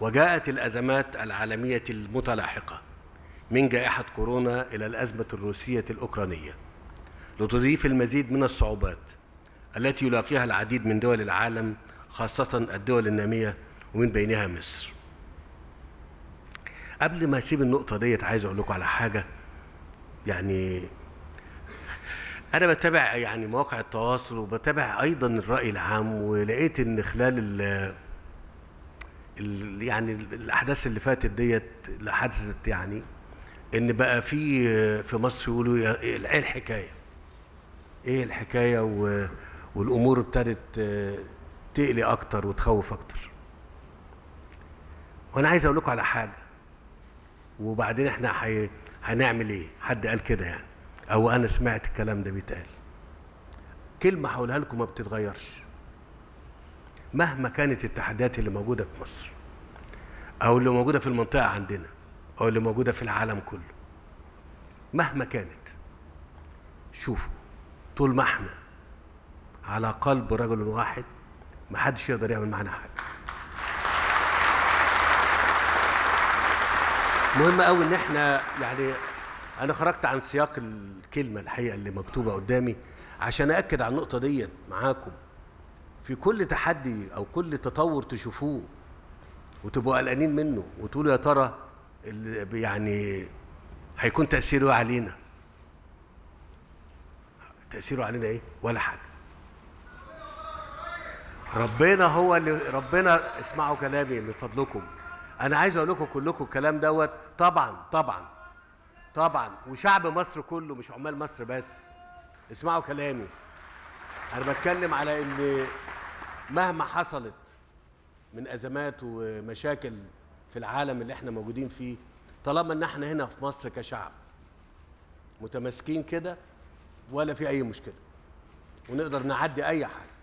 وجاءت الأزمات العالمية المتلاحقة من جائحة كورونا إلى الأزمة الروسية الأوكرانية لتضيف المزيد من الصعوبات التي يلاقيها العديد من دول العالم خاصة الدول النامية ومن بينها مصر قبل ما اسيب النقطة ديت عايز اقول لكم على حاجة يعني انا بتابع يعني مواقع التواصل وبتابع ايضا الرأي العام ولقيت ان خلال ال ال- يعني الاحداث اللي فاتت ديت اللي حدثت يعني ان بقى في في مصر يقولوا يا- ايه الحكايه ايه الحكايه و والامور ابتدت آه، تقلي اكتر وتخوف اكتر وانا عايز اقول لكم على حاجه وبعدين احنا حي... هنعمل ايه حد قال كده يعني او انا سمعت الكلام ده بيتقال كلمه هقولها لكم ما بتتغيرش مهما كانت التحديات اللي موجوده في مصر او اللي موجوده في المنطقه عندنا او اللي موجوده في العالم كله مهما كانت شوفوا طول ما احنا على قلب رجل واحد ما حدش يقدر يعمل معانا حاجه مهم قوي ان احنا يعني انا خرجت عن سياق الكلمه الحقيقه اللي مكتوبه قدامي عشان اكد على النقطه ديت معاكم في كل تحدي او كل تطور تشوفوه وتبقوا قلقانين منه وتقولوا يا ترى ال- يعني هيكون تاثيره إيه علينا تاثيره علينا ايه ولا حاجه ربنا هو اللي ربنا اسمعوا كلامي من فضلكم انا عايز اقول لكم كلكم الكلام دوت طبعا طبعا طبعا وشعب مصر كله مش عمال مصر بس اسمعوا كلامي انا بتكلم على ان مهما حصلت من ازمات ومشاكل في العالم اللي احنا موجودين فيه طالما ان احنا هنا في مصر كشعب متماسكين كده ولا في اي مشكله ونقدر نعدي اي حاجه